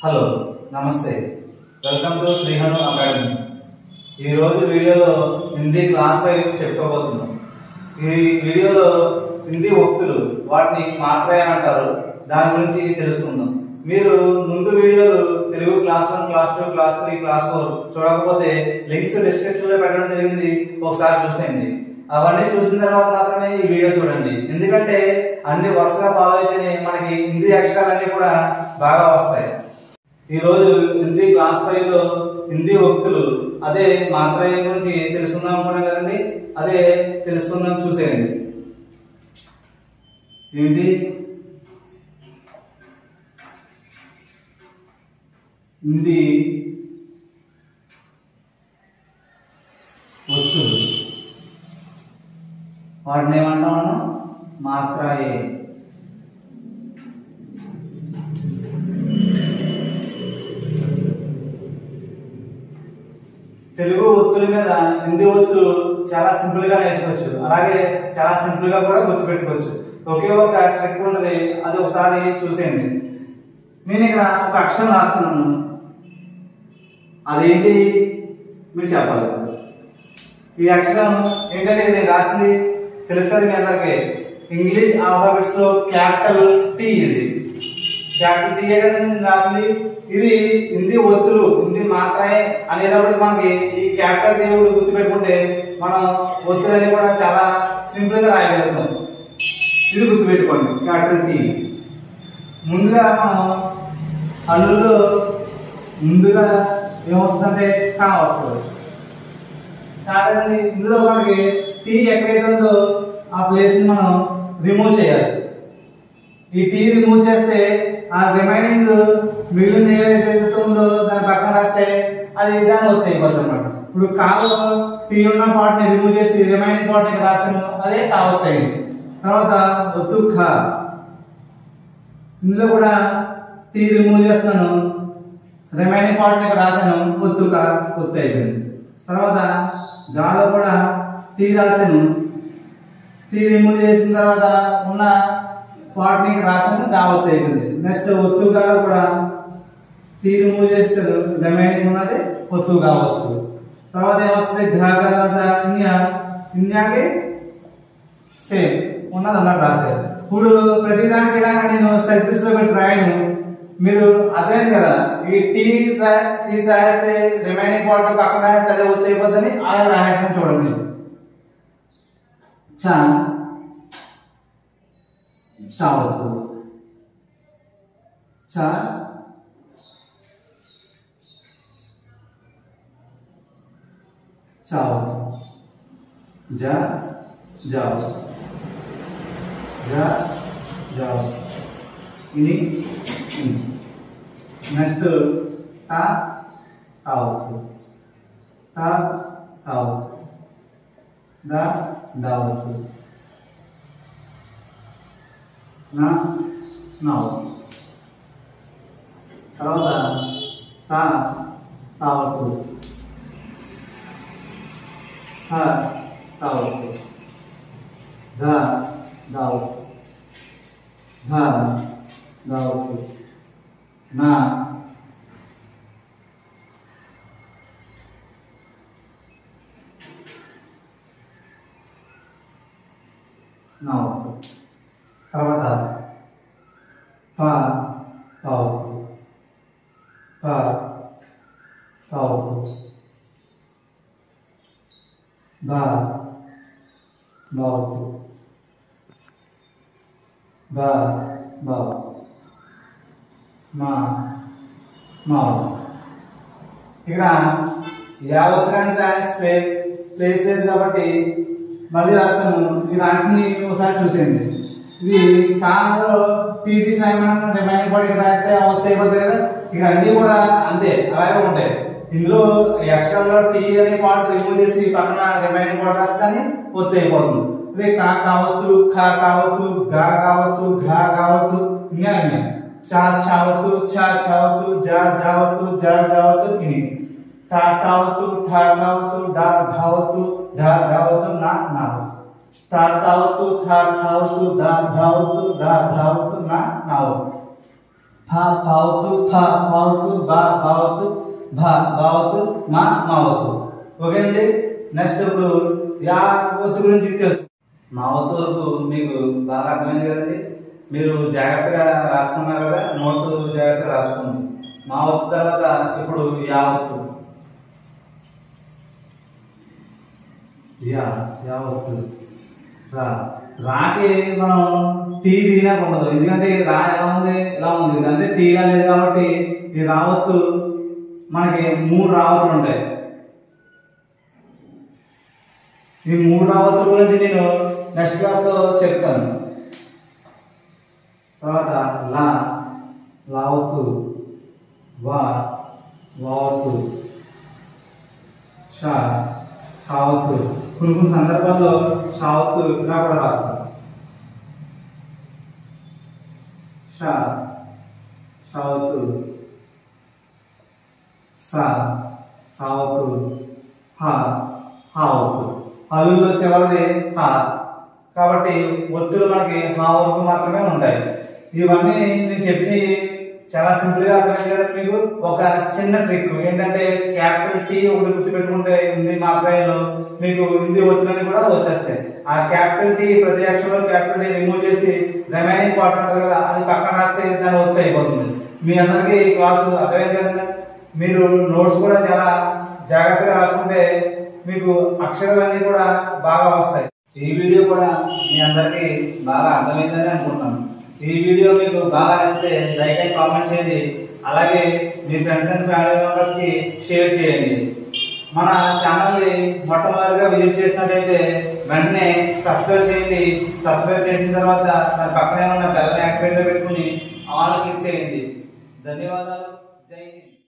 hello నమస్తే welcome to శ్రీహను academy ఈ రోజు వీడియోలో హిందీ క్లాస్ ఫైవ్ చెప్పుకోబోతున్నాం ఈ వీడియోలో హిందీ ఒత్తులు వాటిని మాత్రమే అంటారు దాని గురించి తెలుసుకుందాం మీరు ముందు వీడియోలు Telugu class one class two class three class four చూడకపోతే లింక్స్ డిస్క్రిప్షన్ లో పెట్టడం జరిగింది ఒకసారి చూసేయండి అవన్నీ చూసిన తర్వాత మాత్రమే ఈ వీడియో చూడండి ఎందుకంటే అన్ని వరుసగా ఫాలో అయితేనే మనకి హిందీ అక్షరాలన్నీ కూడా బాగా వస్తాయి ఈ రోజు హిందీ క్లాస్ ఫైవ్ లో హిందీ ఒత్తులు అదే మాత్రయం గురించి తెలుసుకుందాం అనుకున్నాం కదండి అదే తెలుసుకుందాం చూసేయండి ఏంటి హిందీ ఒత్తులు వాటిని ఏమంటాం మనం మాత్రాయే తెలుగు ఒత్తుల మీద హిందీ ఒత్తులు చాలా సింపుల్ గా నేర్చుకోవచ్చు అలాగే చాలా సింపుల్ గా కూడా గుర్తుపెట్టుకోవచ్చు ఒకే ఒక ట్రిక్ ఉంటుంది అది ఒకసారి చూసేయండి నేను ఇక్కడ ఒక అక్షరం రాస్తున్నాను అదేంటి మీరు చెప్పాలి ఈ అక్షరం ఏంటంటే నేను రాసింది తెలుసు కదా మీ అందరికి ఇంగ్లీష్ ఆల్ఫాబెట్స్ లో క్యాపిటల్ టీ ఇది క్యాపిటల్ టీ కదా నేను రాసింది ఇది హిందీ ఒత్తులు హిందీ మాత్రమే అనేటప్పుడు మనకి ఈ క్యాపిటల్ టీ కూడా గుర్తుపెట్టుకుంటే మనం ఒత్తులన్నీ కూడా చాలా సింపుల్ గా రాయగలుగుతాం ఇది గుర్తుపెట్టుకోండి క్యాపిటల్ టీ ముందుగా మనం హల్లులో ముందుగా ఏమొస్తుందంటే కా వస్తుంది కాదండి ఇందులో మనకి టీ ఎక్కడైతే ఉందో ఆ ప్లేస్ ని మనం రిమూవ్ చేయాలి ఈ టీ రిమూవ్ చేస్తే ఆ రిమైనింగ్ మిగిలిన ఏదైతే ఉందో దాని పక్కన రాస్తే అది దాన్ని ఒత్తి అయిపోతుంది అనమాట ఇప్పుడు కాలు టీ ఉన్న పార్ట్ ని రిమూవ్ చేసి రిమైనింగ్ పార్ట్ ఇక్కడ రాసాను అదే కావత్ అయింది తర్వాత ఒత్తు ఖ ఇందులో కూడా టీ రిమూవ్ చేస్తాను రిమైనింగ్ పార్ట్ ని ఇక్కడ రాశాను ఒత్తు క ఒత్తు అయిపోయింది తర్వాత గాలో కూడా టీ రాశాను టీ రిమూవ్ చేసిన తర్వాత ఉన్న పార్ట్ ని రాసాను గా ఒత్తు అయిపోయింది నెక్స్ట్ ఒత్తు గాలో కూడా టీ రిమూవ్ చేస్తారు రిమైనింగ్ ఉన్నది ఒత్తు గా ఒత్తు తర్వాత ఏమొస్తుంది ఘా తర్వాత ఇన్యా ఇన్యాకి సేమ్ ఉన్నది అన్నట్టు రాశారు ఇప్పుడు ప్రతిదానికి ఇలా నేను సర్కిల్స్ లో పెట్టి రాయను మీరు అదే కదా ఈ టీ రా- తీసి రాస్తే రిమైనింగ్ పార్ట్ పక్కన రాస్తే అదే ఒత్తి అయిపోద్దని అలా రాయడం చూడండి చా చావద్దు చా చావద్దు జా జాओ जा जाओ ini ini next ta tahu ta tahu da tahu na nau తర్వాత తా తావత్తు థ తావత్తు ధ దావత్తు ధ దావత్తు నా నావత్తు తర్వాత ప తావత్తు ప తావత్తు బ బావత్తు బ బావ మా మావ ఇక్కడ యావత్ కానీ రాస్తే ప్లేస్ లేదు కాబట్టి మళ్ళీ రాస్తాను ఈ రాసిని ఒకసారి చూసేయండి ఇది కాలో టీ తీసామని రిమైనింగ్ పార్ట్ ఇక్కడ రాస్తే అవత్ అయిపోతాయి కదా ఇక్కడ అన్ని కూడా అంతే అలాగే ఉంటాయి ఇందులో ఈ అక్షరంలో టీ అనే పార్ట్ రిమూవ్ చేసి పక్కన రిమైనింగ్ పార్ట్ రాస్తే కానీ ఒత్తి అయిపోతుంది అదే కా కావత్తు ఖా కావత్తు గా కావత్తు ఘా కావత్తు ఇంకా అన్నీ చా చావత్తు చా చావత్తు జా జావత్తు జా జావత్తు ఇని టా టావత్తు ఠా ఠావత్తు డా ఢావత్తు ఢా ఢావత్తు నా నావత్తు తా తావత్తు థా థావత్తు దా ధావత్తు దా ధావత్తు నా నావత్తు ఫ పావుతు ఫ పావుతు బ బావతు భ బావతు మా మావతు ఓకేనండి నెక్స్ట్ ఇప్పుడు యా ఒత్తు గురించి తెలుసు మావతు వరకు మీకు బాగా అర్థమైంది కదండి మీరు జాగ్రత్తగా రాసుకున్నారు కదా నోట్స్ జాగ్రత్తగా రాసుకోండి మా ఒత్తు తర్వాత ఇప్పుడు యా ఒత్తు యా యా ఒత్తు రా రాకి మనం టీ తీయడానికి ఉండదు ఎందుకంటే ఈ రా ఎలా ఉంది ఎలా ఉంది అంటే టీగా లేదు కాబట్టి ఈ రావత్తు మనకి మూడు రావత్తులు ఉంటాయి ఈ మూడు రావత్తుల గురించి నేను నెక్స్ట్ క్లాస్లో చెప్తాను తర్వాత లా లావత్తు వా వావత్తు షా షావత్తు కొన్ని కొన్ని సందర్భాల్లో షావత్తు ఇలా కూడా రాస్తారు షా షావత్తు సా సావత్తు హా హావత్తు హలుల్లో చివరిది హా కాబట్టి ఒత్తులు మనకి హా వరకు మాత్రమే ఉంటాయి ఇవన్నీ నేను చెప్పి చాలా సింపుల్ గా అర్థమైంది కదా మీకు ఒక చిన్న ట్రిక్ ఏంటంటే క్యాపిటల్ టీ ఒకటి గుర్తుపెట్టుకుంటే హిందీ మాత్రాయిలో మీకు హిందీ ఒత్తులన్నీ కూడా వచ్చేస్తాయి ఆ క్యాపిటల్ టీ ప్రతి అక్షరంలో క్యాపిటల్ టీ రిమూవ్ చేసి రిమైనింగ్ పార్ట్ ఉంటుంది కదా అది పక్కన రాస్తే దాని ఒత్తు అయిపోతుంది మీ అందరికీ ఈ క్లాసు అర్థమైంది కదండి మీరు నోట్స్ కూడా చాలా జాగ్రత్తగా రాసుకుంటే మీకు అక్షరాలన్నీ కూడా బాగా వస్తాయి ఈ వీడియో కూడా మీ అందరికీ బాగా అర్థమైందని అనుకుంటున్నాను ఈ వీడియో మీకు బాగా నచ్చితే లైక్ అండ్ కామెంట్ చేయండి అలాగే మీ ఫ్రెండ్స్ అండ్ ఫ్యామిలీ మెంబర్స్ కి షేర్ చేయండి మన ఛానల్ ని మొట్టమొదటిగా విజిట్ చేసినట్టయితే వెంటనే సబ్స్క్రైబ్ చేయండి సబ్స్క్రైబ్ చేసిన తర్వాత దాని పక్కనే ఉన్న బెల్ యాక్టివేట్ లో పెట్టుకుని ఆల్ క్లిక్ చేయండి ధన్యవాదాలు జై హింద్